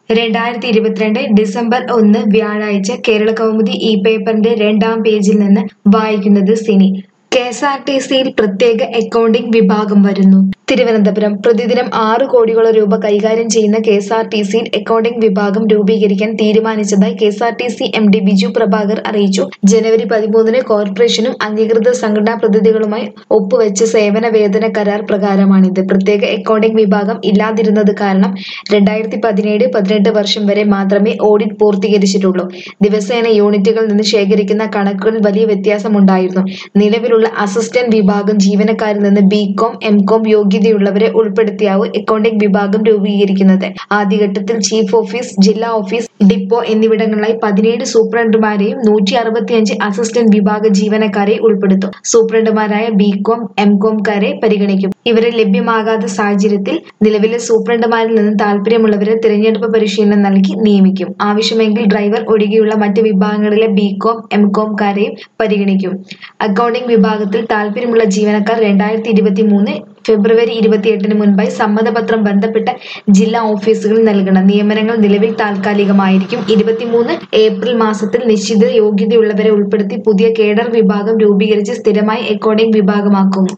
രണ്ടായിരത്തി ഇരുപത്തിരണ്ട് ഡിസംബർ ഒന്ന് വ്യാഴാഴ്ച കേരള കൗമുദി ഇ പേപ്പറിന്റെ രണ്ടാം പേജിൽ നിന്ന് വായിക്കുന്നത് Sini K S R T സിയിൽ പ്രത്യേക അക്കൗണ്ടിംഗ് വിഭാഗം വരുന്നു തിരുവനന്തപുരം പ്രതിദിനം ആറ് കോടിയോളം രൂപ കൈകാര്യം ചെയ്യുന്ന കെ എസ് ആർ ടി സിയിൽ അക്കൗണ്ടിംഗ് വിഭാഗം രൂപീകരിക്കാൻ തീരുമാനിച്ചതായി K S R T C M D Biju Prabhakar അറിയിച്ചു ജനുവരി പതിമൂന്നിന് കോർപ്പറേഷനും അംഗീകൃത സംഘടനാ പ്രതിനിധികളുമായി ഒപ്പുവെച്ച സേവന വേതന കരാർ പ്രകാരമാണിത് പ്രത്യേക അക്കൗണ്ടിംഗ് വിഭാഗം ഇല്ലാതിരുന്നത് കാരണം രണ്ടായിരത്തി പതിനേഴ് പതിനെട്ട് വർഷം വരെ മാത്രമേ ഓഡിറ്റ് പൂർത്തീകരിച്ചിട്ടുള്ളൂ ദിവസേന യൂണിറ്റുകളിൽ നിന്ന് ശേഖരിക്കുന്ന കണക്കുകളിൽ വലിയ വ്യത്യാസമുണ്ടായിരുന്നു നിലവിലുള്ള അസിസ്റ്റന്റ് വിഭാഗം ജീവനക്കാരിൽ നിന്ന് ബികോം എംകോം യോഗ്യതയുള്ളവരെ ഉൾപ്പെടുത്തിയാവും അക്കൗണ്ടിംഗ് വിഭാഗം രൂപീകരിക്കുന്നത് ആദ്യഘട്ടത്തിൽ ചീഫ് ഓഫീസ് ജില്ലാ ഓഫീസ് ഡിപ്പോ എന്നിവിടങ്ങളിലായി പതിനേഴ് സൂപ്രണ്ടുമാരെയും നൂറ്റി അറുപത്തിയഞ്ച് അസിസ്റ്റന്റ് വിഭാഗ ജീവനക്കാരെ ഉൾപ്പെടുത്തും സൂപ്രണ്ടുമാരായ ബികോം എംകോംകാരെ പരിഗണിക്കും ഇവരെ ലഭ്യമാകാത്ത സാഹചര്യത്തിൽ നിലവിലെ സൂപ്രണ്ടുമാരിൽ നിന്ന് താല്പര്യമുള്ളവരെ തിരഞ്ഞെടുപ്പ് പരിശീലനം നൽകി നിയമിക്കും ആവശ്യമെങ്കിൽ ഡ്രൈവർ ഒഴികെയുള്ള മറ്റ് വിഭാഗങ്ങളിലെ ബികോം എംകോംകാരെയും പരിഗണിക്കും അക്കൗണ്ടിംഗ് വിഭാഗത്തിൽ താല്പര്യമുള്ള ജീവനക്കാർ രണ്ടായിരത്തി ഇരുപത്തി മൂന്ന് ഫെബ്രുവരി ഇരുപത്തിയെട്ടിന് മുൻപായി സമ്മതപത്രം ബന്ധപ്പെട്ട ജില്ലാ ഓഫീസുകളിൽ നൽകണം നിയമനങ്ങൾ നിലവിൽ താൽക്കാലികമായിരിക്കും ഇരുപത്തിമൂന്ന് ഏപ്രിൽ മാസത്തിൽ നിശ്ചിത യോഗ്യതയുള്ളവരെ ഉൾപ്പെടുത്തി പുതിയ കേഡർ വിഭാഗം രൂപീകരിച്ച് സ്ഥിരമായി അക്കൗണ്ടിംഗ് വിഭാഗമാക്കും